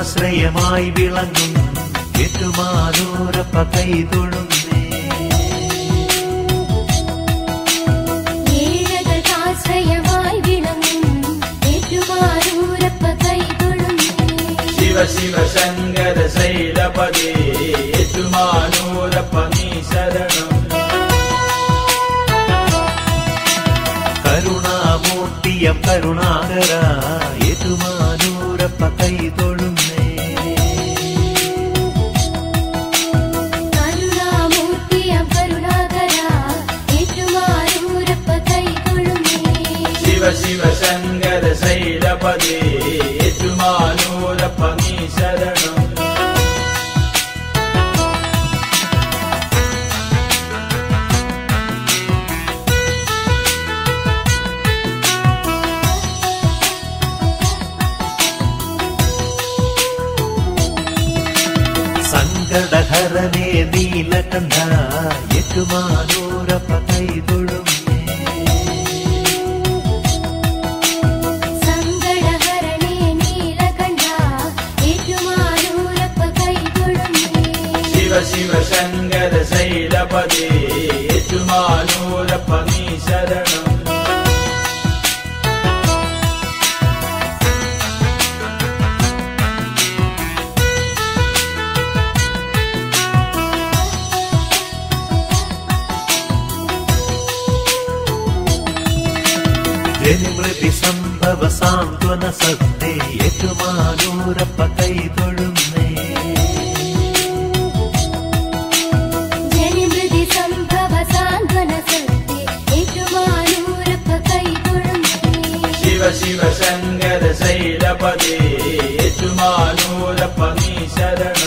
ഏഴകൾക്കാശ്രയമായി വിളങ്ങും ഏറ്റുമാനൂരപ്പ കൈതൊഴുന്നേ ഏഴകൾക്കാശ്രയമായി വിളങ്ങും ഏറ്റുമാനൂരപ്പ കൈതൊഴുന്നേ ശിവ ശിവ ശങ്കര ശൈലപദേ യേശുമാനൂരപ്പ നീ ശരണം കരുണാമൂർത്തിയം കരുണാകര ഏറ്റുമാനൂരപ്പ കൈതൊഴുന്നേ കരുണാമൂർത്തിയം കരുണാകര ഏറ്റുമാനൂരപ്പ കൈതൊഴുന്നേ ശിവ ശിവ ശങ്കര ശൈലപദേ യേശുമാനൂരപ്പ നീ ശരണം സങ്കടഹരനേ നീലകണ്ഠ ഏറ്റുമാനൂരപ്പ കൈതൊഴുന്നേ സങ്കടഹരണേ നീലകണ്ഠ ഏറ്റുമാനൂരപ്പ കൈതൊഴുന്നേ ശിവ ശിവ ശങ്കര ശൈലപദേ യേശുമാനൂരപ്പ നീ ശരണം ജനിമൃതി സംഭവ സാന്ത്വന സത്തേ ഏറ്റുമാനൂരപ്പ കൈതൊഴുന്നേ ജനിമൃതി സംഭവ സാന്ത്വന സത്യ ഏറ്റുമാനൂരപ്പ കൈതൊഴുന്നേ ശിവ ശിവ ശങ്കര ശൈലപദേ യേശുമാനൂരപ്പ നീ ശരണം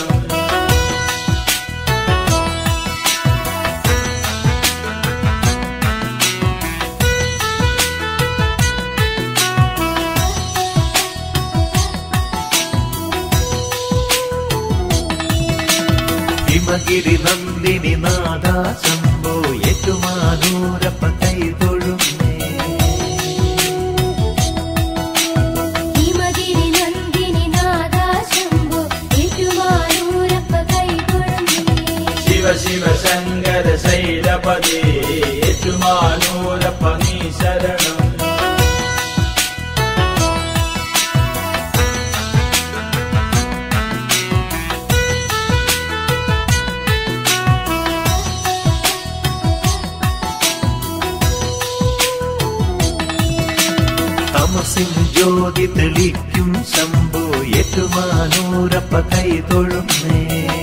ഹിമഗിരി നന്ദിനി നാദ ശംഭോ ഏറ്റുമാനൂരപ്പ കൈതൊഴുന്നേ ഹിമഗിരി നന്ദിനി നാദാ ശംഭോ ഏറ്റുമാനൂരപ്പ കൈതൊഴുന്നേ ശിവ ശിവ ശങ്കര ശൈലപദേ യേശുമാനൂരപ്പ നീ ശരണം തമസിൻ ജ്യോതി തെളിക്കും ശംഭോ ഏറ്റുമാനൂരപ്പ കൈതൊഴുന്നേ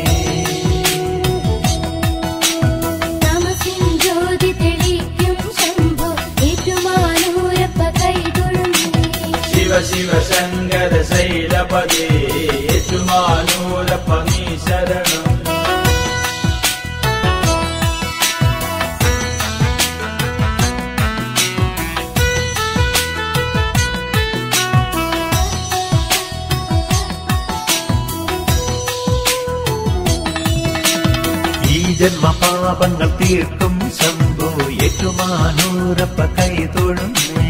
തമസിൻ ജ്യോതി തെളിക്കും ശംഭോ ഏറ്റുമാനൂരപ്പ കൈതൊഴുന്നേ ശിവ ശിവ ശങ്കര ശൈലപദേ യേശുമാനൂരപ്പ നീ ശരണം ഈ ജന്മ പാപങ്ങൾ തീർക്കും ശംഭോ ഏറ്റുമാനൂരപ്പ കൈതൊഴുന്നേ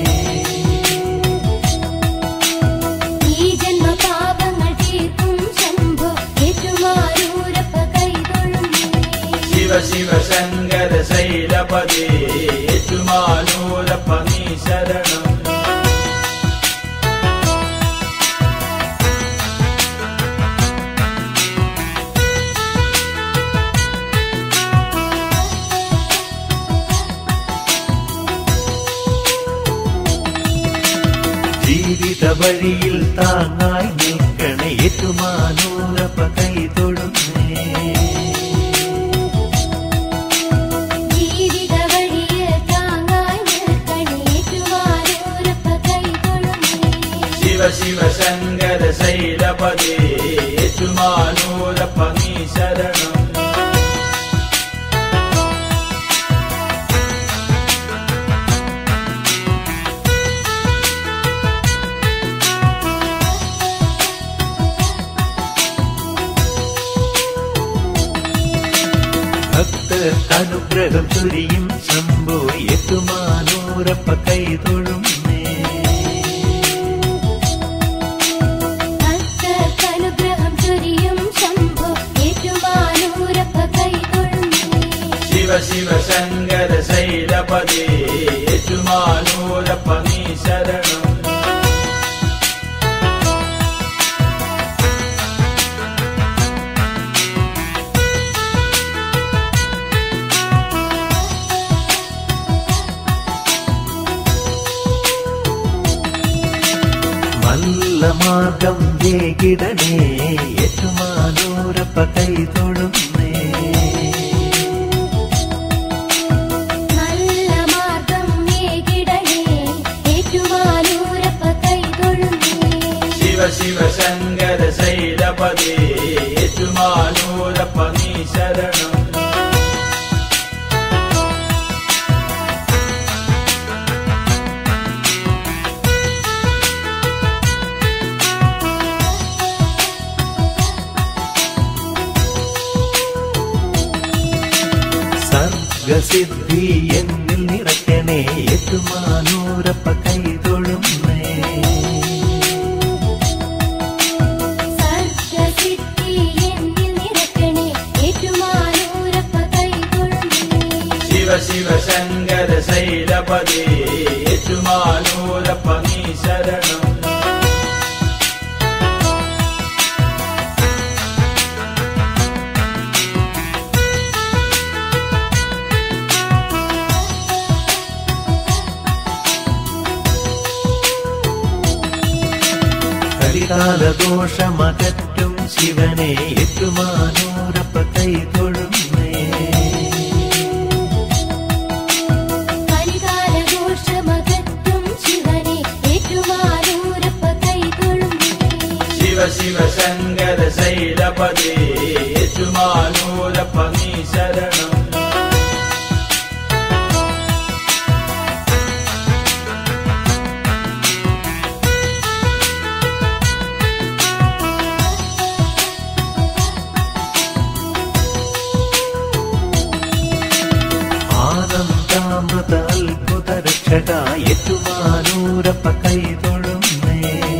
ഈ ജന്മ പാപങ്ങൾ തീർക്കും ശംഭോ ഏറ്റുമാനൂരപ്പ കൈതൊഴുന്നേ ശിവ ശിവ ശങ്കര ശൈലപദേ യേശുമാനൂരപ്പ നീ ശരണം ജീവിത വഴിയിൽ താങ്ങായി നിൽക്കണേ ഏറ്റുമാനൂരപ്പ കൈതൊഴുന്നേ ജീവിത വഴിയിൽ താങ്ങായി നിൽക്കണേ ഏറ്റുമാനൂരപ്പ കൈതൊഴുന്നേ ശിവ ശിവ ശങ്കര ശൈലപദേ യേശുമാനൂരപ്പ നീ ശരണം ഭക്തർക്ക് അനുഗ്രഹം ചൊരിയും ശംഭോ ഏറ്റുമാനൂരപ്പ കൈതൊഴുന്നേ ഭക്തർക്കനുഗ്രഹം ശിവ ശങ്കര ശൈലപതി യേശുമാനൂരപ്പ നീ ശരണം നല്ല മാർഗം ഏകിടണേ ഏറ്റുമാനൂരപ്പ കൈ തൊഴുന്നേ നല്ല മാർഗം മേകിടണേ ഏറ്റുമാനൂരപ്പ കൈതൊഴുന്നേ ശിവ ശിവ ശങ്കര ശൈലപതി യേശുമാനൂരപ്പ നീ ശരണം സർഗസിദ്ധി എന്നിൽ നിറയ്ക്കണേ ഏറ്റുമാനൂരപ്പ കൈ തൊഴുന്നേ സർഗസിദ്ധി എന്നിൽ നിറയ്ക്കണേ ഏറ്റുമാനൂരപ്പ കൈതൊഴുന്നേ ശിവ ശിവ ശങ്കര ശൈലപതി യേശുമാനൂരപ്പ നീ ശരണം കരികാലദോഷമകറ്റും ശിവനെ ഏറ്റുമാനൂരപ്പ കൈ തൊഴുന്നേ കലികാലഘോഷമകറ്റും ശിവനെ ഏറ്റുമാനൂരപ്പ കൈതൊഴുന്നേ ശിവ ശിവ ശങ്കര ശൈലപതി യേശുമാനൂരപ്പ നീ ശരണം ആനന്ദാമൃത അത്ഭുത രക്ഷക ഏറ്റുമാനൂരപ്പ കൈ തൊഴുന്നേ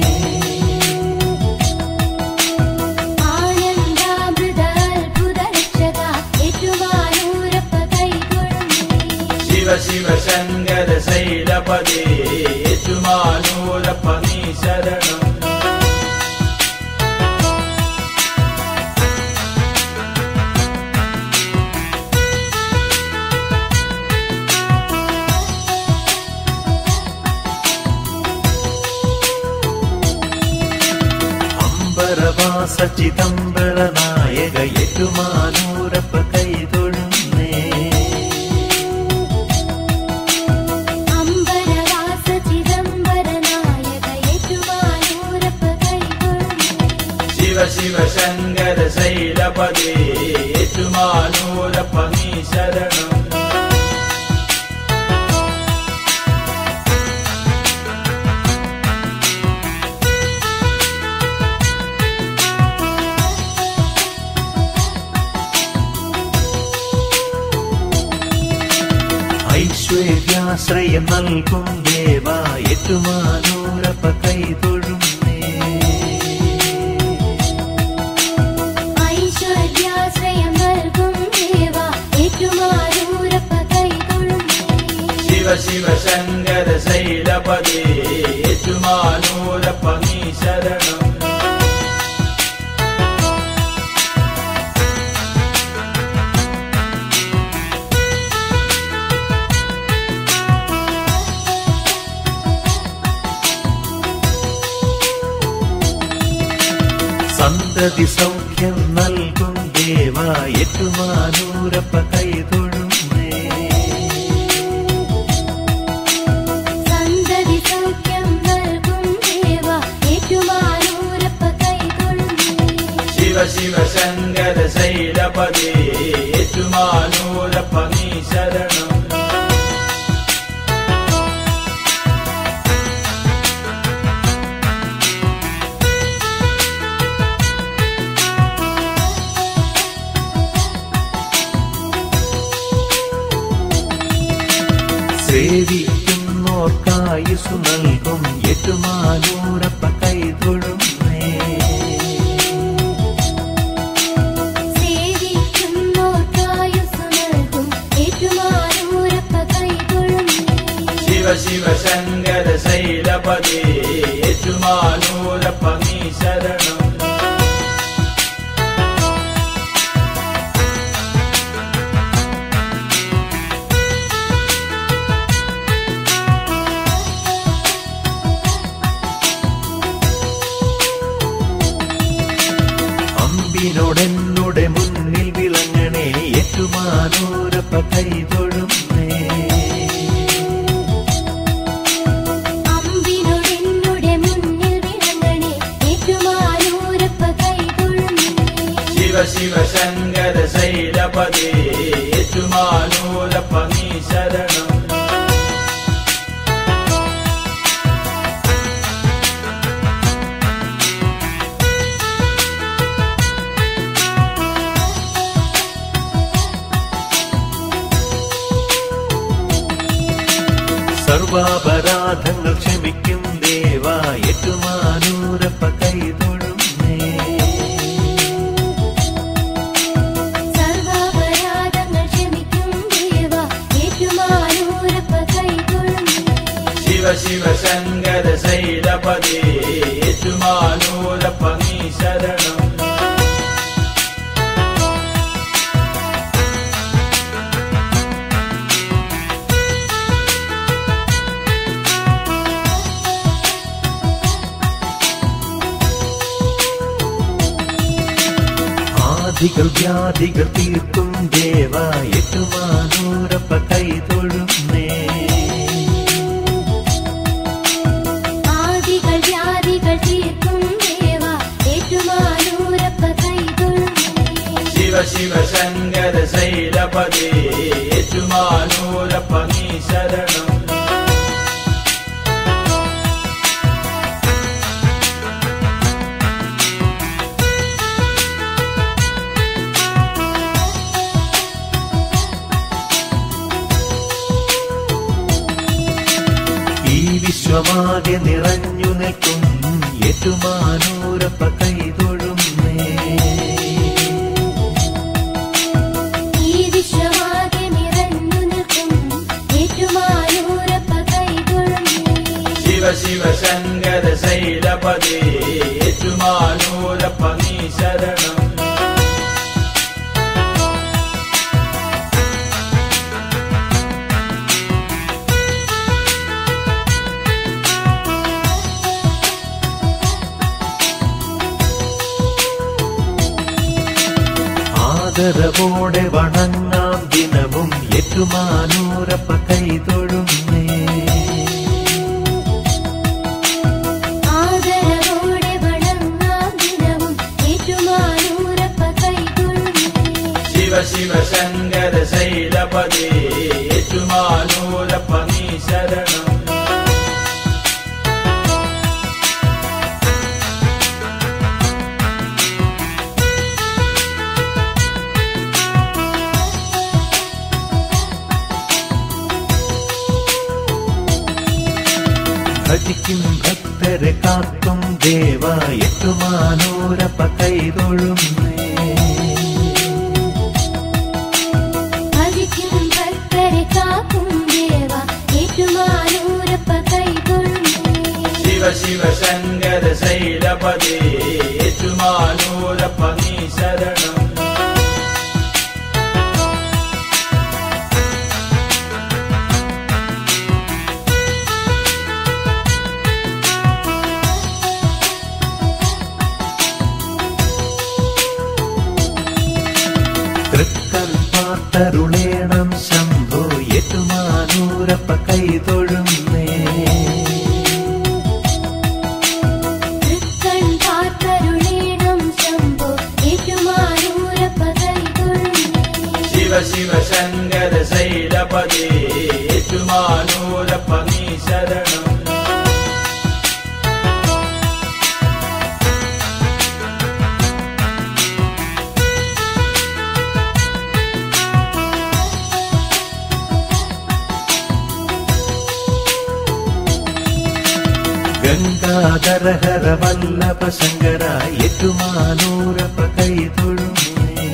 ആനന്ദാമൃത അത്ഭുത രക്ഷക ഏറ്റുമാനൂരപ്പ കൈതൊഴുന്നേ ശിവ ശിവ ശങ്കര ശൈലപതി യേശുമാനൂരപ്പ നീ ശരണം അംബരവാസ ചിദംബര നായക ഏറ്റുമാനൂരപ്പ കൈ തൊഴുന്നേ അംബരവാസ ചിദംബര നായക ഏറ്റുമാനൂരപ്പ കൈതൊഴുന്നേ ശിവ ശിവ ശങ്കര ശൈലപതി യേശുമാനൂരപ്പ നീ ശരണം ഐശ്വര്യാശ്രയം നൽകും ദേവ ഏറ്റുമാനൂരപ്പ കൈ തൊഴുന്നേ ഐശ്വര്യാശ്രയം നൽകും ദേവ ഏറ്റുമാനൂരപ്പ കൈതൊഴുന്നേ ശിവ ശിവ ശങ്കര ശൈലപതി യേശുമാനൂരപ്പ നീ ശരണം സന്തതി സൗഖ്യം നൽകും ദേവ ഏറ്റുമാനൂരപ്പ കൈ തൊഴുന്നേ സന്തതി സൗഖ്യം നൽകും ദേവ ഏറ്റുമാനൂരപ്പ കൈതൊഴുന്നേ ശിവ ശിവ ശങ്കര ശൈലപതി യേശുമാനൂരപ്പ നീ ശരണം സേവിക്കുന്നോർക്കായുസു നൽകും ഏറ്റുമാനൂരപ്പ കൈ തൊഴുന്നേ സേവിക്കുന്നോർക്കായുസ്സു നൽകും അമ്പിനോടെന്നുടെ മുന്നിൽ വിളങ്ങണേ ഏറ്റുമാനൂരപ്പ കൈതൊഴുന്നേ അമ്പിനോടെന്നുടെ മുന്നിൽ വിളങ്ങണേ ഏറ്റുമാനൂരപ്പ കൈതൊഴുന്നേ ശിവ ശിവ ശങ്കര ശൈലപതി യേശുമാനൂരപ്പ നീ ശരണം സർവാപരാധങ്ങൾ ക്ഷമിക്കും ദേവ ഏറ്റുമാനൂരപ്പ കൈതൊഴുന്നേ സർവാപരാധങ്ങൾ ക്ഷമിക്കും ദേവ ഏറ്റുമാനൂരപ്പ കൈതൊഴുന്നേ ശിവ ശിവ ശങ്കര ശൈലപതി യേശുമാനൂരപ്പ നീ ശരണം ആദികൾ വ്യാധികൾ തീർക്കും ദേവ ഏറ്റുമാനൂരപ്പ കൈതൊഴുന്നേ ആദികൾ വ്യാധികൾ തീർക്കും ദേവ ഏറ്റുമാനൂരപ്പ കൈതൊഴുന്നേ ശിവ ശിവ ശങ്കര ശൈലപതി യേശുമാനൂരപ്പ നീ ശരണം ഈ വിശ്വമാകെ നിറഞ്ഞു നിൽക്കും ഏറ്റുമാനൂരപ്പ കൈതൊഴുന്നേ ഈ വിശ്വമാകെ നിറഞ്ഞു നിൽക്കും ഏറ്റുമാനൂരപ്പ കൈതൊഴുന്നേ ശിവ ശിവ ശങ്കര ശൈലപതി യേശുമാനൂരപ്പ നീ ശരണം ആദരവോടെ വണങ്ങാം ദിനവും ഏറ്റുമാനൂരപ്പ കൈതൊഴുന്നേ ആദരവോടെ വണങ്ങാം ദിനവും ഏറ്റുമാനൂരപ്പ കൈതൊഴുന്നേ ശിവ ശിവ ശങ്കര ശൈലപതി യേശുമാനൂരപ്പ നീ ശരണം ഭജിക്കും ഭക്തരെ കാക്കും ദേവ ഏറ്റുമാനൂരപ്പ കൈതൊഴുന്നേ ഭജിക്കും ഭക്തരെ കാക്കും ദേവ ഏറ്റുമാനൂരപ്പ കൈതൊഴുന്നേ ശിവ ശിവ ശങ്കര ശൈലപതി യേശുമാനൂരപ്പ നീ ശരണം തൃക്കൽ പാത്തരുളേണം ശംഭോ ഏറ്റുമാനൂരപ്പ കൈതൊഴുന്നേ തൃക്കൺ പാർത്തരുളേണം ശംഭോ ഏറ്റുമാനൂരപ്പ കൈതൊഴുന്നേ ശിവ ശിവ ശങ്കര ശൈലപതി യേശുമാനൂരപ്പ നീ ശരണം ഗംഗാധര ഹര വല്ലഭ ശങ്കര ഏറ്റുമാനൂരപ്പ കൈതൊഴുന്നേ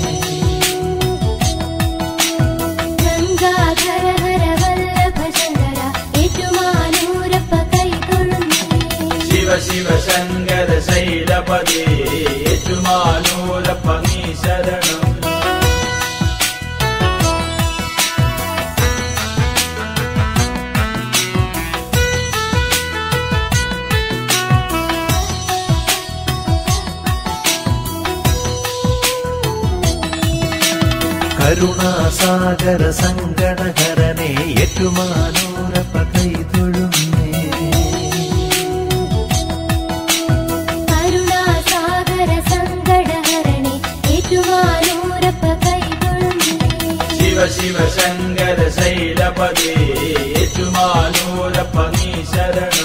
ഗംഗാധര ഹര വല്ലഭ ശങ്കര ഏറ്റുമാനൂരപ്പ കൈതൊഴുന്നേ ശിവ ശിവ ശങ്കര ശൈലപതി യേശുമാനൂരപ്പ നീ ശരണം കരുണാസാഗര സങ്കടഹരനെ ഏറ്റുമാനൂരപ്പ കൈതൊഴുന്നേ കരുണാസാഗര സങ്കടഹരണേ ഏറ്റുമാനൂരപ്പ കൈകൊള്ളുന്നേ ശിവ ശിവ ശങ്കര ശൈലപദേ ഏറ്റുമാനൂരപ്പ നീ ശരണം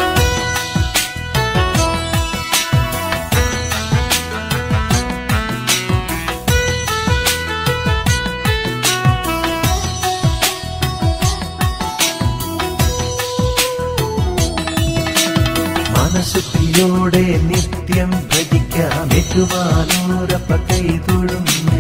മനശുദ്ധിയോടെ നിത്യം ഭജിക്കാം ഏറ്റുമാനൂരപ്പ കൈതൊഴുന്നേ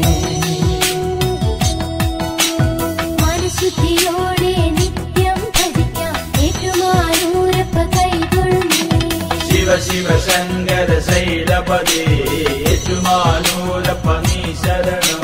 മനഃശുദ്ധിയോടെ നിത്യം ഭജിക്കാം ഏറ്റുമാനൂരപ്പ കൈകൊള്ളുന്നേ ശിവ ശിവ ശങ്കര ശൈലപദേ ഏറ്റുമാനൂരപ്പ നീ ശരണം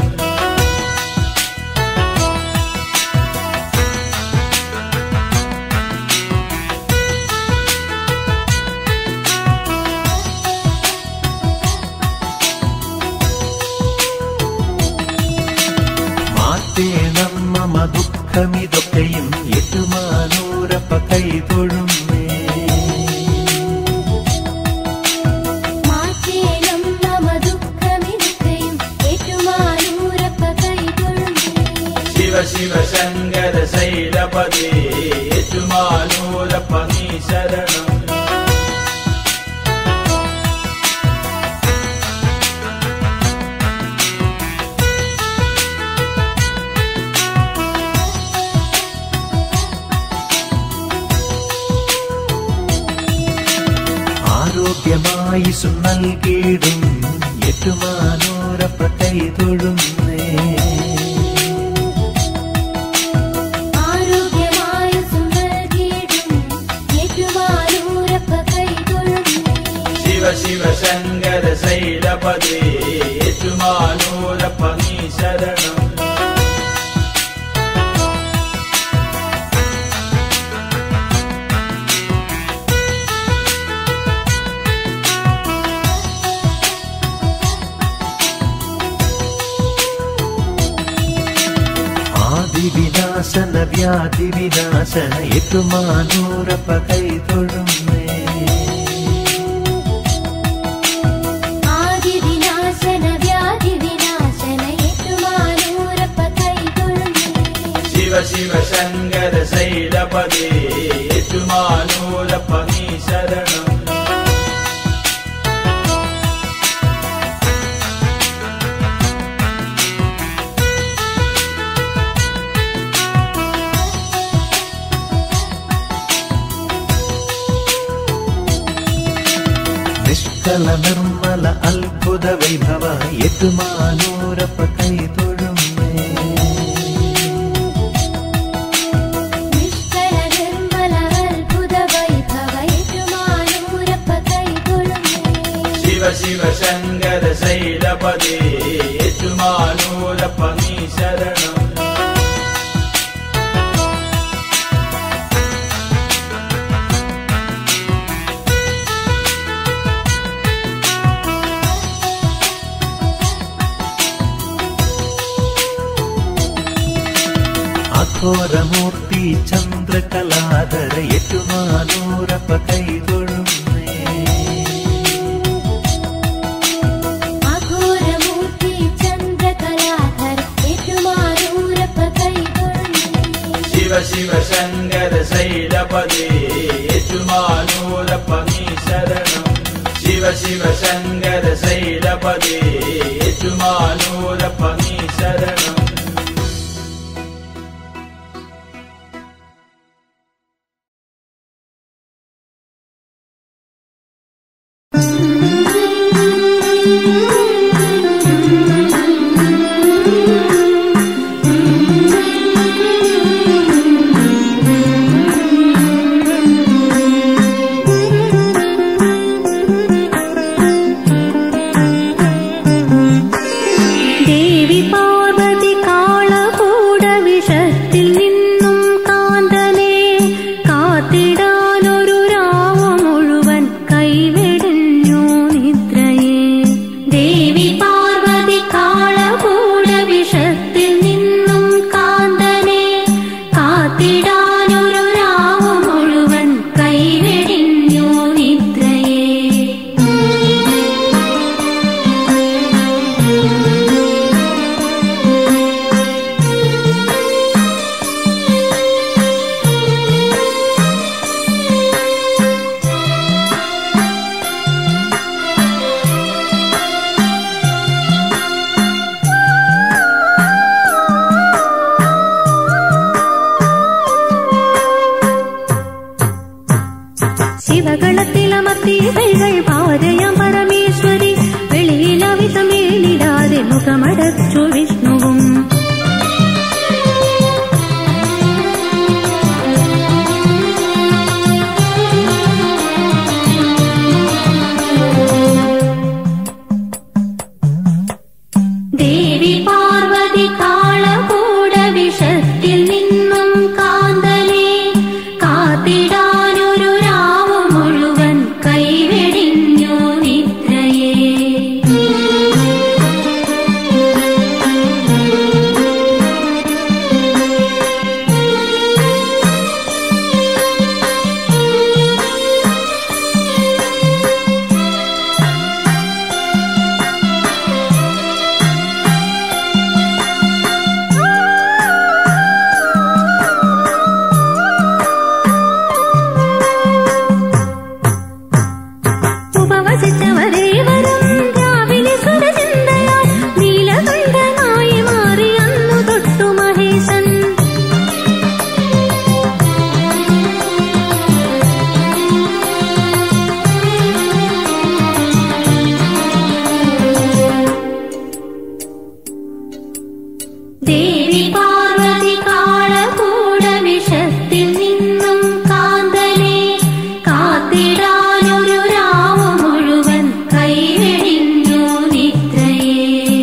മാറ്റേണം മമ ദുഃഖമിതൊക്കെയും ഏറ്റുമാനൂരപ്പ കൈതൊഴുന്നേ മാറ്റേണം മമ ദുഃഖമിതൊക്കെയും ഏറ്റുമാനൂരപ്പ കൈകൊള്ളുന്നേ ശിവ ശിവ ശങ്കര ശൈലപദേ ഏറ്റുമാനൂരപ്പ നീ ശരണം ആരോഗ്യമായി നൽകിയിടും ഏറ്റുമാനൂരപ്പ കൈതൊഴുന്നേ ആരോഗ്യമായ സുന്ദരീടും ഏറ്റുമാനൂരപ്പ കൈകൊള്ളുന്നേ ശിവ ശിവ ശങ്കര ശൈലപദേ ഏറ്റുമാനൂരപ്പ നീ ശരണം ആദിവിനാശന വ്യാധി വിനാശന ഏറ്റുമാനൂരപ്പ കൈതൊഴുന്നേ ആദിവിനാശന വ്യാധി വിനാശന ഏറ്റുമാനൂരപ്പ കൈകൊള്ളുന്നേ ശിവ ശിവ ശങ്കര ശൈലപദേ ഏറ്റുമാനൂരപ്പ നീ ശരണം നിഷ്കല നിർമ്മല അത്ഭുത വൈഭവ ഏറ്റുമാനൂരപ്പ കൈതൊഴുന്നേ നിഷ്കല നിർമ്മല അത്ഭുത വൈഭവ ഏറ്റുമാനൂരപ്പ കൈകൊള്ളുന്നേ ശിവ ശിവ ശങ്കര ശൈലപദേ ഏറ്റുമാനൂരപ്പ നീ ശരണം അഘോരമൂർത്തി ചന്ദ്രകലാധര ഏറ്റുമാനൂരപ്പ കൈതൊഴുന്നേ അഘോരമൂർത്തി ചന്ദ്രകലാധര ഏറ്റുമാനൂരപ്പ കൈകൊള്ളുന്നേ ശിവ ശിവ ശങ്കര ശൈലപദേ ഏറ്റുമാനൂരപ്പ നീ ശരണം ശിവ ശിവ ശങ്കര ശൈലപദേ ഏറ്റുമാനൂരപ്പ നീ ശരണം ദേവി പാർവതി മുഖമടച്ചു വിഷ്ണുവും ദേവി പാർവതി കാളകൂട വിഷത്തിൽ നിന്നും കാന്തനെ കാത്തിടാനൊരു രാവ് മുഴുവൻ കൈവെടിഞ്ഞു നിദ്രയെ ഉപവസിച്ചവരേവരും രാവിലെ സുരചിന്തയാൽ നീലകണ്ഠനായി മാറി അന്നു തൊട്ടു മഹേശൻ ദേവി പാർവതി കാളകൂട വിഷത്തിൽ നിന്നും കാന്തനെ കാത്തിടാനൊരു രാവ് മുഴുവൻ കൈവെടിഞ്ഞു നിദ്രയെ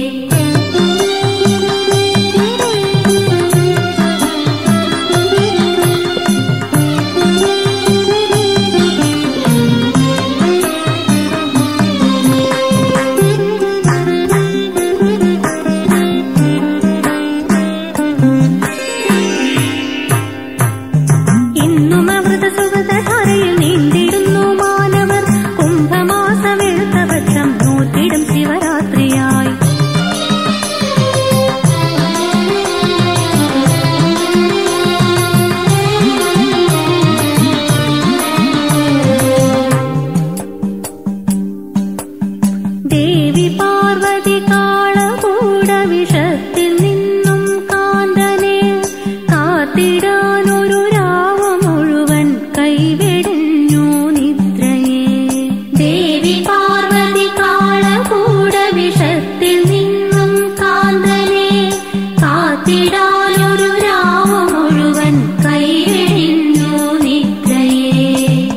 ഇന്നും അമൃത സുഗതധാരയിൽ നീണ്ടിടുന്നു മാനവർ കുംഭമാസ വെളുത്തപക്ഷം നൂറ്റിടും ശിവരാത്രിയായി ദേവി പാർവതി കാളകൂട വിഷത്തിൽ നിന്നും കാന്തനെ കാത്തിടാനൊരു രാവ് മുഴുവൻ കൈവെടിഞ്ഞു നിദ്രയെ ദേവി പാർവതി കാളകൂട വിഷത്തിൽ നിന്നും കാന്തനെ കാത്തിടാനൊരു രാവ് മുഴുവൻ കൈവെടിഞ്ഞു നിദ്രയെ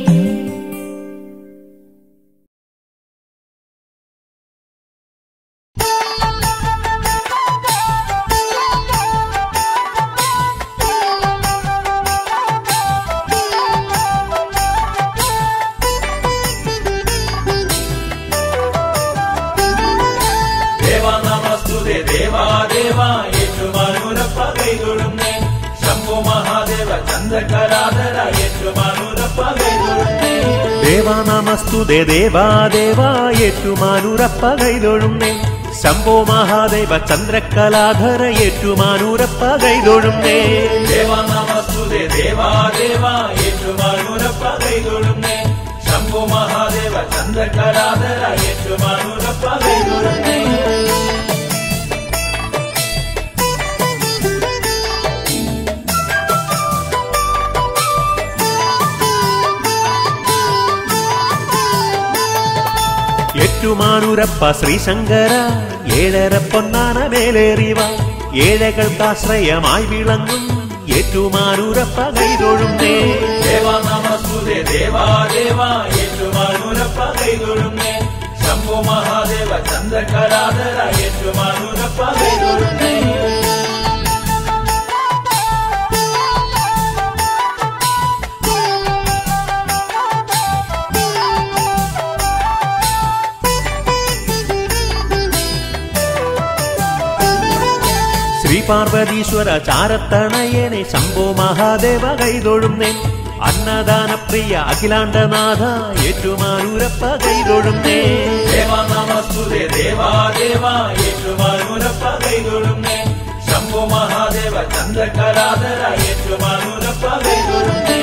ದೇವ ನಮಸ್ತುದೆ ದೇವಾ ದೇವ ಎಷ್ಟು ಮಾನೂರಪ್ಪ ಕೈಗೊಳ್ಳುನ್ನೆ ಶಂಭು ಮಹಾದೇವ ಚಂದ್ರಕರಾಧರ ಎಷ್ಟು ಮಾನೂರಪ್ಪ ಕೈಗೊಳ್ಳುನ್ನೆ ദേവാനാമസ്തുതേ ദേവാദേവാ ഏറ്റുമാനൂരപ്പ കൈതൊഴുന്നേ ശംഭോ മഹാദേവ ചന്ദ്രകലാധര ഏറ്റുമാനൂരപ്പ കൈതൊഴുന്നേ ದೇವ ನಮಸ್ತುದೆ ದೇವಾ ದೇವ ಎಷ್ಟು ಮಾನೂರಪ್ಪ ಕೈಗೊಳ್ಳುನ್ನೆ ಶಂಭು ಮಹಾದೇವ ಚಂದ್ರಕರಾಧರ ಎಷ್ಟು ಮಾನೂರಪ್ಪ ಕೈಗೊಳ್ಳುನ್ನೆ ഏറ്റുമാനൂരപ്പ ശ്രീശങ്കര ഏഴര പൊന്നാന മേലേറിവ ഏഴകൾക്കാശ്രയമായി വിളങ്ങും ഏറ്റുമാനൂരപ്പ കൈതൊഴുന്നേ ದೇವ ನಮಸ್ತುದೆ ದೇವಾ ದೇವ ಎಷ್ಟು ಮಾನೂರಪ್ಪ ಕೈಗೊಳ್ಳುನ್ನೆ ಶಂಭು ಮಹಾದೇವ ಚಂದ್ರಕರಾಧರ ಎಷ್ಟು ಮಾನೂರಪ್ಪ ಕೈಗೊಳ್ಳುನ್ನೆ ശ്രീപാർവതീശ്വര ചാരത്തണയനെ ശംഭോ മഹാദേവ കൈതൊഴുന്നേ അന്നദാന പ്രിയ അഖിലാണ്ടനാഥ ഏറ്റുമാനൂരപ്പ കൈതൊഴുന്നേ ದೇವ ನಮಸ್ತುದೆ ದೇವಾ ದೇವ ಎಷ್ಟು ಮಾನೂರಪ್ಪ ಕೈಗೊಳ್ಳುನ್ನೆ ಶಂಭು ಮಹಾದೇವ ಚಂದ್ರಕರಾಧರ ಎಷ್ಟು ಮಾನೂರಪ್ಪ ಕೈಗೊಳ್ಳುನ್ನೆ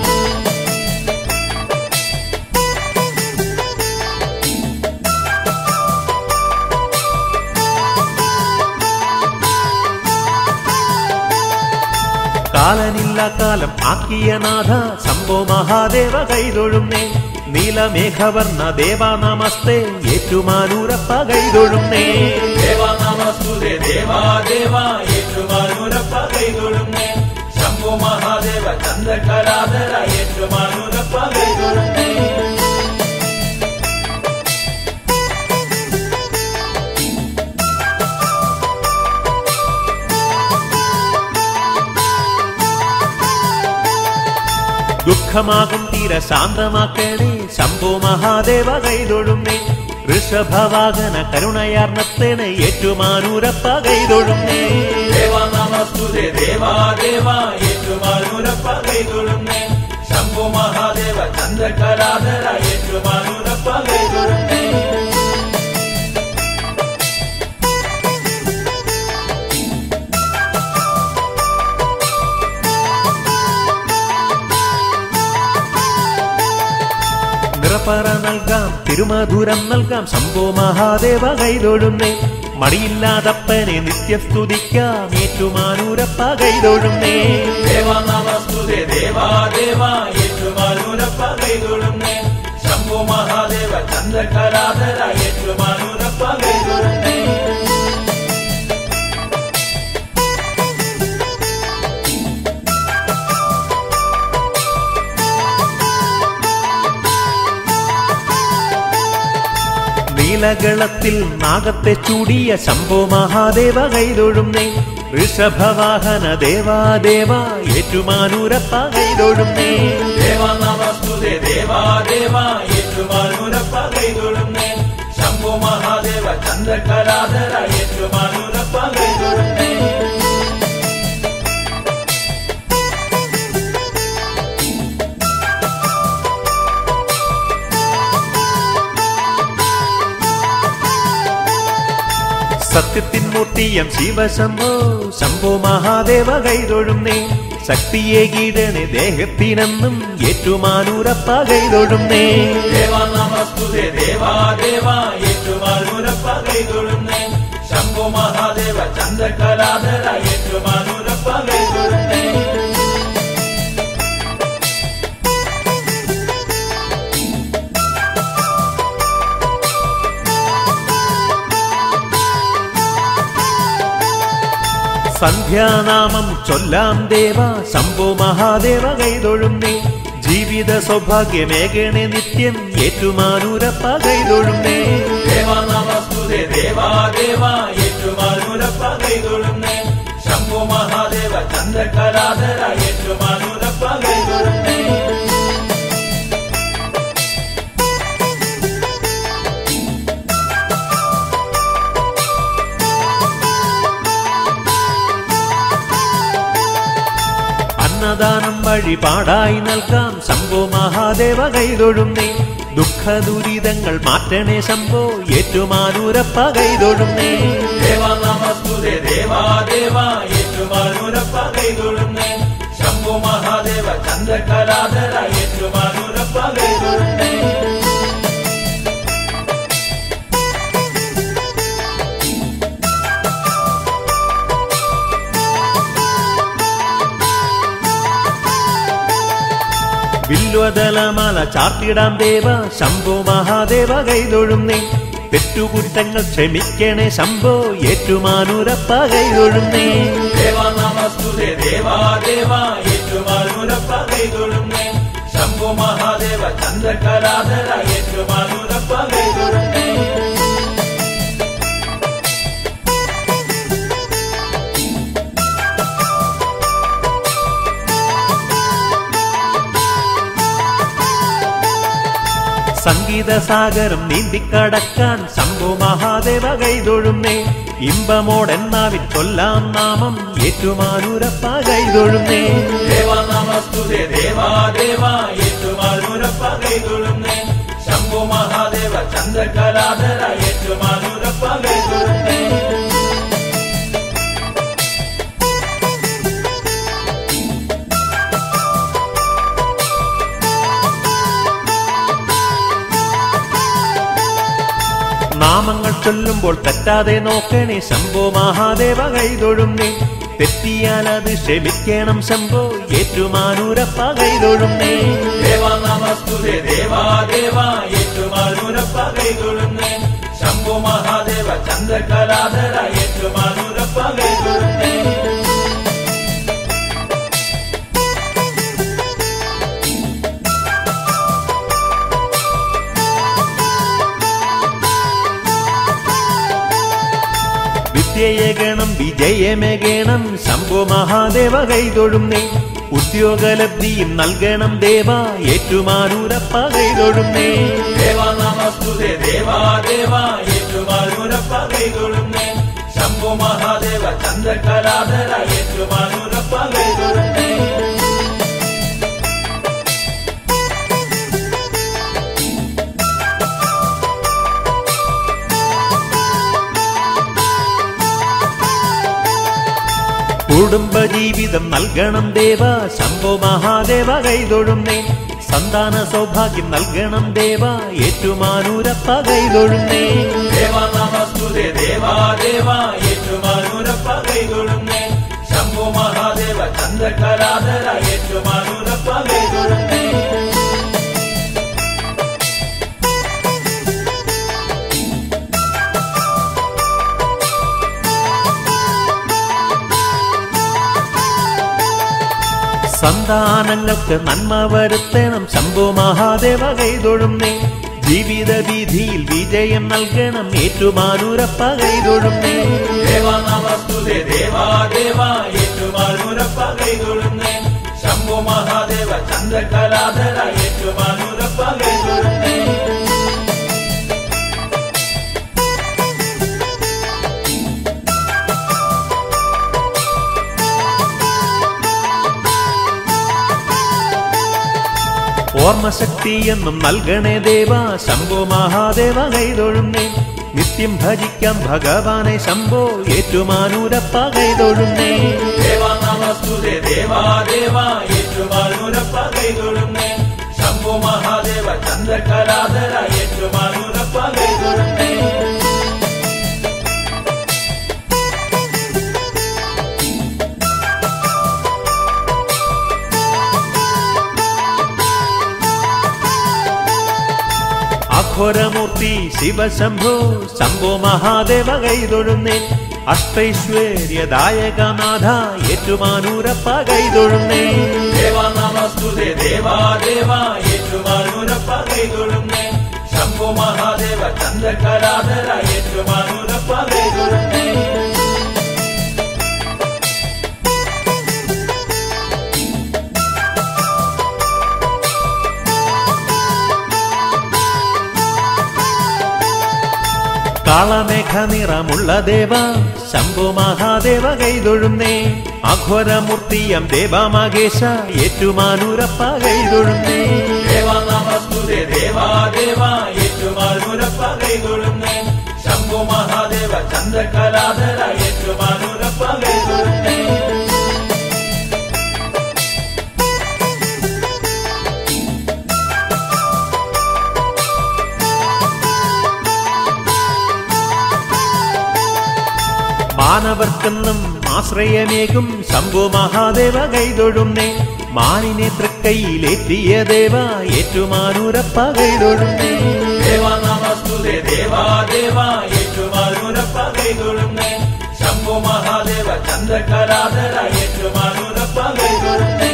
കാലനില്ല കാലം ആക്കിയ നാഥ ശംഭോ മഹാദേവ കൈതൊഴുന്നേ നീലമേഘവർണ്ണ ദേവ നമസ്തേ ഏറ്റുമാനൂരപ്പ കൈതൊഴുന്നേ ದೇವ ನಮಸ್ತೆ ചന്ദ്രകലാധര ഏറ്റുമാനൂരപ്പ കൈതൊഴുന്നേ ദുഃഖമാകും തീര ശാന്തമാക്കണേ ശംഭോ മഹാദേവ കൈതൊഴുന്നേ ഋഷഭവാഹന കരുണയാർന്നത്തേനെ ഏറ്റുമാനൂരപ്പ കൈതൊഴുന്നേ ദേവ നമസ്തുതേ ദേവാ ദേവ ഏറ്റുമാനൂരപ്പ കൈതൊഴുന്നേ ശംഭു മഹാദേവ ചന്ദ്രകലാധര ഏറ്റുമാനൂരപ്പ കൈതൊഴുന്നേ നിറപ്പറ നൽകാം തിരുമധുരം നൽകാം ശംഭോ മഹാദേവ കൈതൊഴുന്നേ മടിയില്ലാതപ്പനെ നിത്യസ്തുതിക്കാം ഏറ്റുമാനൂരപ്പ കൈതൊഴുന്നേ ദേവ നമസ്തുതേ ദേവാ ദേവ ഏറ്റുമാനൂരപ്പ കൈതൊഴുന്നേ ശംഭു മഹാദേവ ചന്ദ്രകലാധര ഏറ്റുമാനൂരപ്പ കൈതൊഴുന്നേ നീലകളത്തിൽ നാഗത്തെ ചൂടിയ ശംഭോ മഹാദേവ കൈതൊഴുന്നേ ഋഷഭവാഹന ദേവാദേവ ഏറ്റുമാനൂരപ്പ കൈതൊഴുന്നേ ദേവ നമസ്തുതേ ദേവാ ദേവ ഏറ്റുമാനൂരപ്പ കൈതൊഴുന്നേ ശംഭു മഹാദേവ ചന്ദ്രകലാധര ഏറ്റുമാനൂരപ്പ കൈതൊഴുന്നേ സത്യത്തിൻ മൂർത്തിയം ശിവശംഭോ ശംഭോ മഹാദേവ കൈതൊഴുന്നേ ശക്തിയെ കീഴണേ ദേഹത്തിനെന്നും ഏറ്റുമാനൂരപ്പ കൈതൊഴുന്നേ ദേവ നമസ്തുതേ ദേവാ ദേവ ഏറ്റുമാനൂരപ്പ കൈതൊഴുന്നേ ശംഭു മഹാദേവ ചന്ദ്രകലാധര ഏറ്റുമാനൂരപ്പ കൈതൊഴുന്നേ സന്ധ്യാനാമം ചൊല്ലാം ദേവ ശംഭോ മഹാദേവ കൈതൊഴുന്നേ ജീവിത സൗഭാഗ്യമേകണേ നിത്യം ഏറ്റുമാനൂരപ്പ കൈതൊഴുന്നേ ദേവ നമസ്തുതേ ദേവാ ദേവ ഏറ്റുമാനൂരപ്പ കൈതൊഴുന്നേ ശംഭു മഹാദേവ ചന്ദ്രകലാധര ഏറ്റുമാനൂരപ്പ കൈതൊഴുന്നേ അന്നദാനം വഴിപാടായി നൽകാം ശംഭോ മഹാദേവ കൈതൊഴുന്നേ ദുഃഖ ദുരിതങ്ങൾ മാറ്റണേ ശംഭോ ഏറ്റുമാനൂരപ്പ കൈതൊഴുന്നേ ദേവ നമസ്തുതേ ദേവാ ദേവ ഏറ്റുമാനൂരപ്പ കൈതൊഴുന്നേ ശംഭു മഹാദേവ ചന്ദ്രകലാധര ഏറ്റുമാനൂരപ്പ കൈതൊഴുന്നേ വില്വദലമാല ചാർത്തിടാം ദേവ ശംഭോ മഹാദേവ കൈതൊഴുന്നേ തെറ്റുകുറ്റങ്ങൾ ക്ഷമിക്കണേ ശംഭോ ഏറ്റുമാനൂരപ്പ കൈതൊഴുന്നേ ദേവ നമസ്തുതേ ദേവാ ദേവ ഏറ്റുമാനൂരപ്പ കൈതൊഴുന്നേ ശംഭു മഹാദേവ ചന്ദ്രകലാധര ഏറ്റുമാനൂരപ്പ കൈതൊഴുന്നേ സംഗീത സാഗരം നീന്തിക്കടക്കാൻ ശംഭോ മഹാദേവ കൈതൊഴുന്നേ ഇമ്പമോടെന്നാവിൽ കൊല്ലാം നാമം ഏറ്റുമാനൂരപ്പ കൈതൊഴുന്നേ ദേവ നമസ്തുതേ ദേവാ ദേവ ഏറ്റുമാനൂരപ്പ കൈതൊഴുന്നേ ശംഭു മഹാദേവ ചന്ദ്രകലാധര ഏറ്റുമാനൂരപ്പ കൈതൊഴുന്നേ നാമങ്ങൾ ചൊല്ലുമ്പോൾ തെറ്റാതെ നോക്കണേ ശംഭോ മഹാദേവ കൈതൊഴുന്നേ തെറ്റിയാൽ അത് ക്ഷമിക്കണം ശംഭോ ഏറ്റുമാനൂരപ്പ കൈതൊഴുന്നേ ദേവ നമസ്തുതേ ദേവാ ദേവ ഏറ്റുമാനൂരപ്പ കൈതൊഴുന്നേ ശംഭു മഹാദേവ ചന്ദ്രകലാധര ഏറ്റുമാനൂരപ്പ കൈതൊഴുന്നേ വിദ്യയഗണം വിജയമേകണം ശംഭോ മഹാദേവ കൈതൊഴുന്നേ ഉദ്യോഗലബ്ധിയും നൽകണം ദേവ ഏറ്റുമാനൂരപ്പ കൈതൊഴുന്നേ ദേവാ നമസ്തുതേ ദേവാ ദേവാ ഏറ്റുമാനൂരപ്പ കൈതൊഴുന്നേ ശംഭു മഹാദേവ ചന്ദ്രകലാധര ഏറ്റുമാനൂരപ്പ കൈതൊഴുന്നേ കുടുംബജീവിതം നൽകണം ദേവ ശംഭോ മഹാദേവ കൈതൊഴുന്നേ സന്താന സൗഭാഗ്യം നൽകണം ദേവ ഏറ്റുമാനൂരപ്പ കൈതൊഴുന്നേ ദേവാ നമസ്തുതേ ദേവാ ദേവാ ഏറ്റുമാനൂരപ്പ കൈതൊഴുന്നേ ശംഭു മഹാദേവ ചന്ദ്രകലാധര ഏറ്റുമാനൂരപ്പ കൈതൊഴുന്നേ സന്താനങ്ങൾക്ക് നന്മ വരുത്തണം ശംഭോ മഹാദേവ കൈതൊഴുന്നേ ജീവിത വീതിയിൽ വിജയം നൽകണം ഏറ്റുമാനൂരപ്പ കൈതൊഴുന്നേ ദേവാ നമസ്തുതേ ദേവാ ദേവാ ഏറ്റുമാനൂരപ്പ കൈതൊഴുന്നേ ശംഭു മഹാദേവ ചന്ദ്രകലാധര ഏറ്റുമാനൂരപ്പ കൈതൊഴുന്നേ ഓർമ്മശക്തി എന്നും നൽകണേ ദേവ ശംഭോ മഹാദേവ കൈതൊഴുന്നേ നിത്യം ഭജിക്കാം ഭഗവാനെ ശംഭോ ഏറ്റുമാനൂരപ്പ കൈതൊഴുന്നേ ദേവാ നമസ്തുതേ ദേവാ ദേവാ ഏറ്റുമാനൂരപ്പ കൈതൊഴുന്നേ ശംഭു മഹാദേവ ചന്ദ്രകലാധര ഏറ്റുമാനൂരപ്പ കൈതൊഴുന്നേ അഘോരമൂർത്തി ശിവശംഭോ ശംഭോ മഹാദേവ കൈതൊഴുന്നേ അഷ്ടൈശ്വര്യദായകനാഥ ഏറ്റുമാനൂരപ്പ കൈതൊഴുന്നേ ദേവാ നമസ്തുതേ ദേവാ ദേവാ ഏറ്റുമാനൂരപ്പ കൈതൊഴുന്നേ ശംഭു മഹാദേവ ചന്ദ്രകലാധര ഏറ്റുമാനൂരപ്പ കൈതൊഴുന്നേ കാളമേഘ നിറമുള്ള ദേവ ശംഭോ മഹാദേവ കൈതൊഴുന്നേ അഘോരമൂർത്തിയം ദേവ മകേശ ഏറ്റുമാനൂരപ്പ കൈതൊഴുന്നേ ദേവാ നമസ്തുതേ ദേവാ ദേവാ ഏറ്റുമാനൂരപ്പ കൈതൊഴുന്നേ ശംഭു മഹാദേവ ചന്ദ്രകലാധര ഏറ്റുമാനൂരപ്പ കൈതൊഴുന്നേ മാനവർക്കെന്നും ആശ്രയമേകും ശംഭു മഹാദേവ കൈതൊഴുന്നേ മാനിനെ തൃക്കൈയിലെത്തിയ ദേവ ഏറ്റുമാനൂരപ്പ കൈതൊഴുന്നേ ദേവാ നമസ്തുതേ ദേവാ ദേവാ ഏറ്റുമാനൂരപ്പ കൈതൊഴുന്നേ ശംഭു മഹാദേവ ചന്ദ്രകലാധര ഏറ്റുമാനൂരപ്പ കൈതൊഴുന്നേ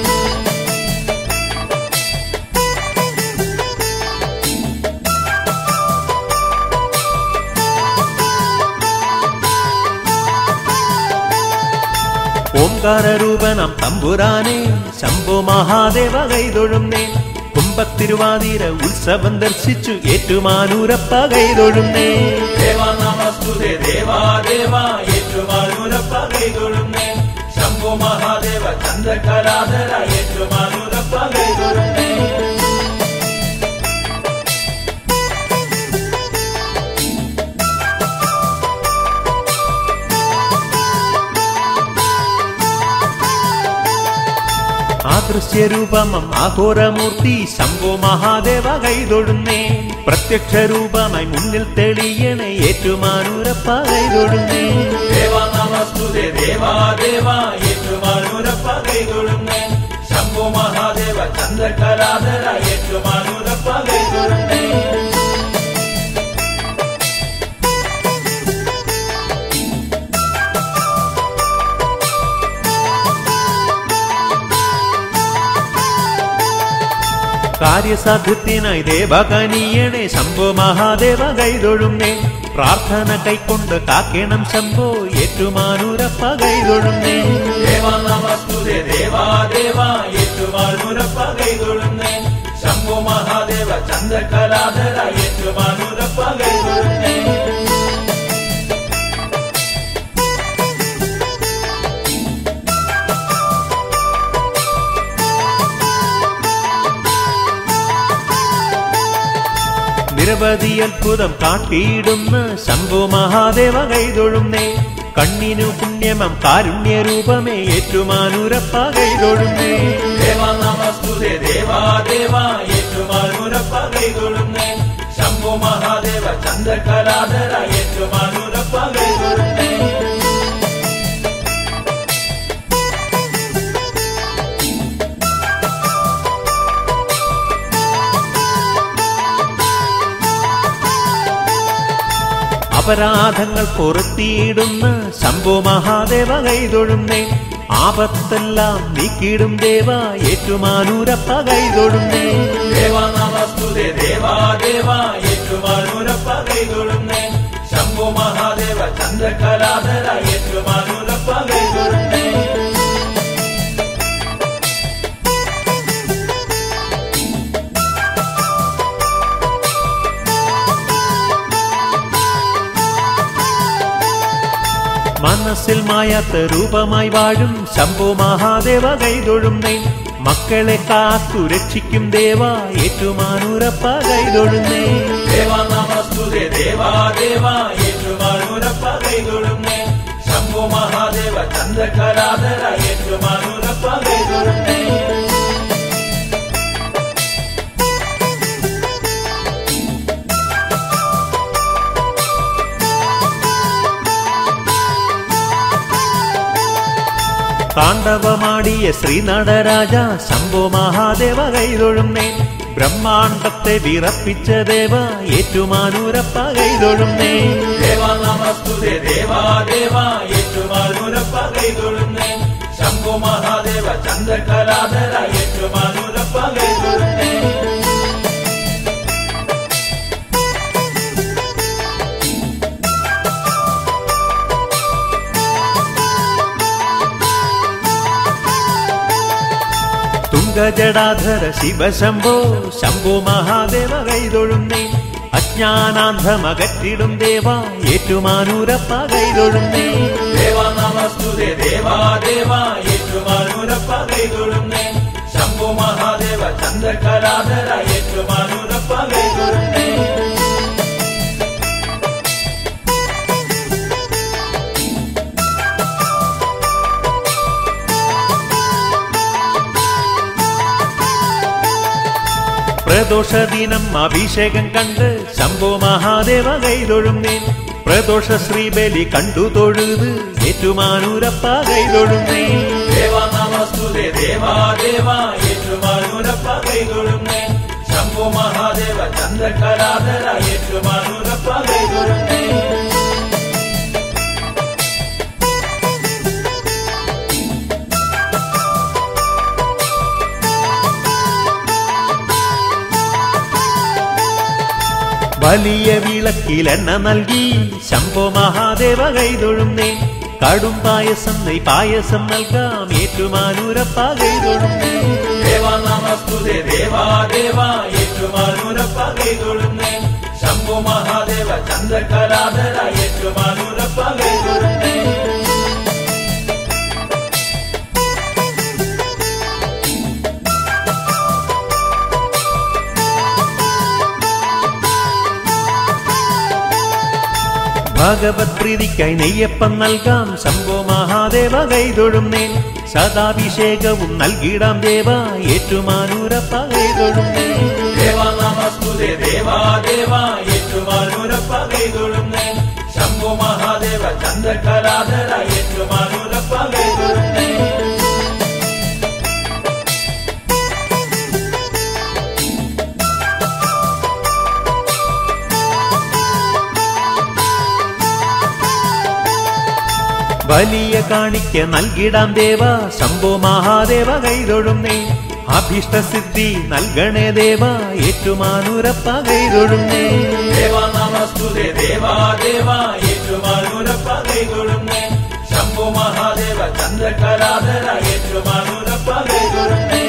ഓംകാരൂപനം തമ്പുരാനെ ശംഭു മഹാദേവ കൈതൊഴുന്നേ കുംഭത്തിരുവാതിര ഉത്സവം ദർശിച്ചു ഏറ്റുമാനൂരപ്പ കൈതൊഴുന്നേ ദേവാ നമസ്തുതേ ദേവാ ദേവാ ഏറ്റുമാനൂരപ്പ കൈതൊഴുന്നേ ശംഭു മഹാദേവ ചന്ദ്രകലാധര ഏറ്റുമാനൂരപ്പ കൈതൊഴുന്നേ ആദൃശ്യരൂപമം ആഘോരമൂർത്തി ശംഭോ മഹാദേവ കൈതൊഴുന്നേ പ്രത്യക്ഷ രൂപമായി മുന്നിൽ തെളിയണേ ഏറ്റുമാനൂരപ്പ കൈതൊഴുന്നേ ദേവാ നമസ്തുതേ ദേവാ ദേവാ ഏറ്റുമാനൂരപ്പ കൈതൊഴുന്നേ ശംഭു മഹാദേവ ചന്ദ്രകലാധര ഏറ്റുമാനൂരപ്പ കൈതൊഴുന്നേ കാര്യസാധ്യത്തിനായി ദേവകനീയണേ ശംഭോ മഹാദേവ കൈതൊഴുന്നേ പ്രാർത്ഥന കൈക്കൊണ്ട് കാക്കണം ശംഭോ ഏറ്റുമാനൂരപ്പ കൈതൊഴുന്നേ ദേവ നമസ്തുതേ ദേവാ ദേവ ഏറ്റുമാനൂരപ്പ കൈതൊഴുന്നേ ശംഭു മഹാദേവ ചന്ദ്രകലാധര ഏറ്റുമാനൂരപ്പ കൈതൊഴുന്നേ നിരവധി അത്ഭുതം കാട്ടിയിടുന്ന ശംഭു മഹാദേവ കൈതൊഴുന്നേ കണ്ണിനു പുണ്യമം കാരുണ്യരൂപമേ ഏറ്റുമാനൂരപ്പ കൈതൊഴുന്നേ ദേവ നമസ്തുതേ ദേവാ ദേവ ഏറ്റുമാനൂരപ്പ കൈതൊഴുന്നേ ശംഭു മഹാദേവ ചന്ദ്രകലാധര ഏറ്റുമാനൂരപ്പ കൈതൊഴുന്നേ അപരാധങ്ങൾ പൊറുത്തിയിടുന്ന ശംഭു മഹാദേവ കൈതൊഴുന്നേ ആപത്തെല്ലാം നീക്കിയിടും ദേവ ഏറ്റുമാനൂരപ്പ കൈതൊഴുന്നേ ദേവ നമസ്തുതേ ദേവാ ദേവ ഏറ്റുമാനൂരപ്പ കൈതൊഴുന്നേ ശംഭു മഹാദേവ ചന്ദ്രകലാധര ഏറ്റുമാനൂരപ്പ കൈതൊഴുന്നേ മനസ്സിൽ മായാത്ത രൂപമായി വാഴും ശംഭു മഹാദേവ കൈതൊഴുന്നേ മക്കളെ കാത്തു രക്ഷിക്കും ദേവ ഏറ്റുമാനൂരപ്പ കൈതൊഴുന്നേ ദേവ നമസ്തുതേ ദേവാ ദേവ ഏറ്റുമാനൂരപ്പ കൈതൊഴുന്നേ ശംഭു മഹാദേവ ചന്ദ്രകലാധര ഏറ്റുമാനൂരപ്പ കൈതൊഴുന്നേ താണ്ഡവമാടിയ ശ്രീനടരാജ ശംഭു മഹാദേവ കൈതൊഴുന്നേ ബ്രഹ്മാണ്ടത്തെ വിറപ്പിച്ച ദേവ ഏറ്റുമാനൂരപ്പ കൈതൊഴുന്നേ ദേവ നമസ്തുതേ ദേവാ ദേവ ഏറ്റുമാനൂരപ്പ കൈതൊഴുന്നേ ശംഭു മഹാദേവ ചന്ദ്രകലാധര ഏറ്റുമാനൂരപ്പ കൈതൊഴുന്നേ തുങ്കജടാധര ശിവശംഭോ ശംഭു മഹാദേവ കൈതൊഴുന്നേ അജ്ഞാനാന്ധമകറ്റിടും ദേവ ഏറ്റുമാനൂരപ്പ കൈതൊഴുന്നേ ദേവ നമസ്തുതേ ദേവാ ദേവ ഏറ്റുമാനൂരപ്പ കൈതൊഴുന്നേ ശംഭു മഹാദേവ ചന്ദ്രകലാധര ഏറ്റുമാനൂരപ്പ കൈതൊഴുന്നേ പ്രദോഷ ദിനം അഭിഷേകം കണ്ട് ശംഭു മഹാദേവ കൈതൊഴുന്നേ പ്രദോഷ ശ്രീബലി കണ്ടു തൊഴുത് ഏറ്റുമാനൂരപ്പ കൈതൊഴുന്നേ ദേവ നമസ്തുതേ ദേവാ ദേവ ഏറ്റുമാനൂരപ്പ കൈതൊഴുന്നേ ശംഭു മഹാദേവ ചന്ദ്രകലാധര ഏറ്റുമാനൂരപ്പ കൈതൊഴുന്നേ വലിയ വിളക്കിലെണ്ണ നൽകി ശംഭോ മഹാദേവ കൈതൊഴുന്നേ കടും പായസം നെയ് പായസം നൽകാം ഏറ്റുമാനൂരപ്പ കൈതൊഴുന്നേ ദേവ നമസ്തുതേ ദേവാ ദേവ ഏറ്റുമാനൂരപ്പ കൈതൊഴുന്നേ ശംഭു മഹാദേവ ചന്ദ്രകലാധര ഏറ്റുമാനൂരപ്പ കൈതൊഴുന്നേ ഭഗവത് പ്രീതിക്കായി നെയ്യപ്പം നൽകാം ശംഭോ മഹാദേവ കൈതൊഴുന്നേ സദാഭിഷേകവും നൽകിടാം ദേവ ഏറ്റുമാനൂരപ്പ കൈതൊഴുന്നേ ദേവ നമസ്തുതേ ദേവാ ദേവ ഏറ്റുമാനൂരപ്പ കൈതൊഴുന്നേ ശംഭു മഹാദേവ ചന്ദ്രകലാധര ഏറ്റുമാനൂരപ്പ കൈതൊഴുന്നേ വലിയ കാണിക്ക നൽകിടാം ദേവ ശംഭോ മഹാദേവ കൈതൊഴുന്നേ അഭിഷ്ടസിദ്ധി നൽകണേ ദേവ ഏറ്റുമാനൂരപ്പ കൈതൊഴുന്നേ ദേവ നമ നമസ്തുതേ ദേവാദേവ ഏറ്റുമാനൂരപ്പ കൈതൊഴുന്നേ ശംഭു മഹാദേവ ചന്ദ്രകലാധര ഏറ്റുമാനൂരപ്പ കൈതൊഴുന്നേ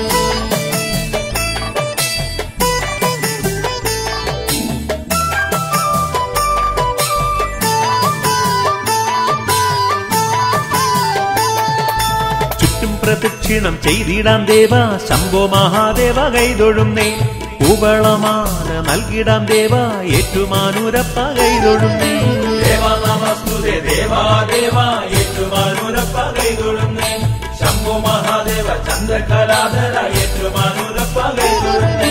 ചുറ്റും പ്രദക്ഷിണം ചെയ്തിടാം ദേവ ശംഭോ മഹാദേവ കൈതൊഴുന്നേ കൂവളമാല നൽകിടാം ദേവ ഏറ്റുമാനൂരപ്പ കൈതൊഴുന്നേ ദേവ നമസ്തുതേ ദേവാദേവ ഏറ്റുമാനൂരപ്പ കൈതൊഴുന്നേ ശംഭു മഹാദേവ ചന്ദ്രകലാധര ഏറ്റുമാനൂരപ്പ കൈതൊഴുന്നേ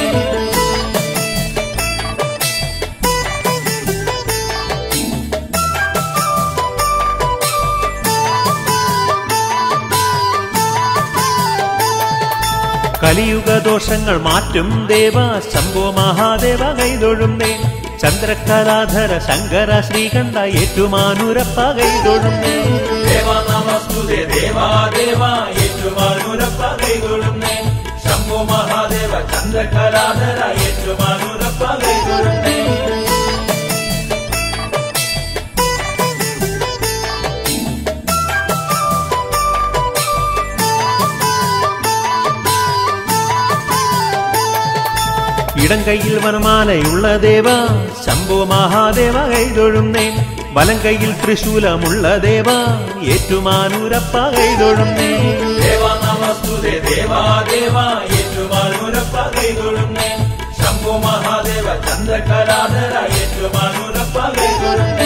കലിയുഗ ദോഷങ്ങൾ മാറ്റും ദേവ ശംഭോ മഹാദേവ കൈതൊഴുന്നേ ചന്ദ്രകലാധര ശങ്കര ശ്രീകണ്ഠ ഏറ്റുമാനൂരപ്പ കൈതൊഴുന്നേ ദേവ നമസ്തുതേ ദേവാദേവ ഏറ്റുമാനൂരപ്പ കൈതൊഴുന്നേ ശംഭു മഹാദേവ ചന്ദ്രകലാധര ഏറ്റുമാനൂരപ്പ കൈതൊഴുന്നേ ഇടം കയ്യിൽ വനമാലയുള്ള ദേവ ശംഭോ മഹാദേവ കൈതൊഴുന്നേ വലം കയ്യിൽ തൃശൂലമുള്ള ദേവ ഏറ്റുമാനൂരപ്പ കൈതൊഴുന്നേ ദേവ നമസ്തുതേ ദേവാദേവ ഏറ്റുമാനൂരപ്പ കൈതൊഴുന്നേ ശംഭു മഹാദേവ ചന്ദ്രകലാധര ഏറ്റുമാനൂരപ്പ കൈതൊഴുന്നേ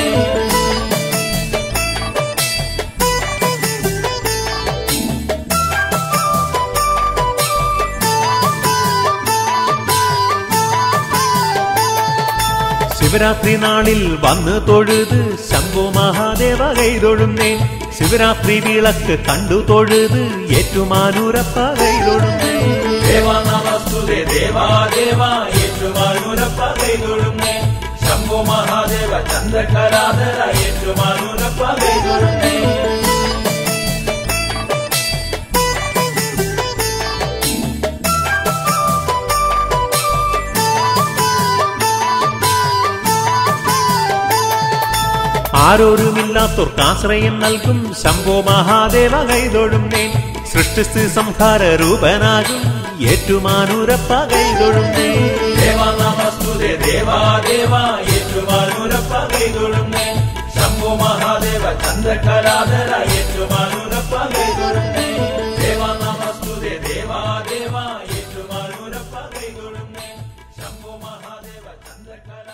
ശിവരാത്രി നാളിൽ വന്ന് തൊഴുത് ശംഭോ മഹാദേവ കൈതൊഴുന്നേ ശിവരാത്രി വിളക്ക് കണ്ടു തൊഴുത് ഏറ്റുമാനൂരപ്പ കൈതൊഴുന്നേ ദേവ നമസ്തുതേ ദേവാദേവ ഏറ്റുമാനൂരപ്പ കൈതൊഴുന്നേ ശംഭു മഹാദേവ ചന്ദ്രകലാധര ഏറ്റുമാനൂരപ്പ കൈതൊഴുന്നേ ആരോരുമില്ലാത്തോർക്ക് ആശ്രയം നൽകും ശംഭോ മഹാദേവ കൈതൊഴുന്നേ സൃഷ്ടിസ്ഥി സംഹാര രൂപനാകും ഏറ്റുമാനൂരപ്പ കൈതൊഴുന്നേ ദേവ നമസ്തുതേ ദേവാദേവ ഏറ്റുമാനൂരപ്പ കൈതൊഴുന്നേ ശംഭു മഹാദേവ ചന്ദ്രകലാധര ഏറ്റുമാനൂരപ്പ കൈതൊഴുന്നേ ദേവ നമസ്തുതേ ദേവാദേവ ഏറ്റുമാനൂരപ്പ കൈതൊഴുന്നേ ശംഭു മഹാദേവ ചന്ദ്രകലാ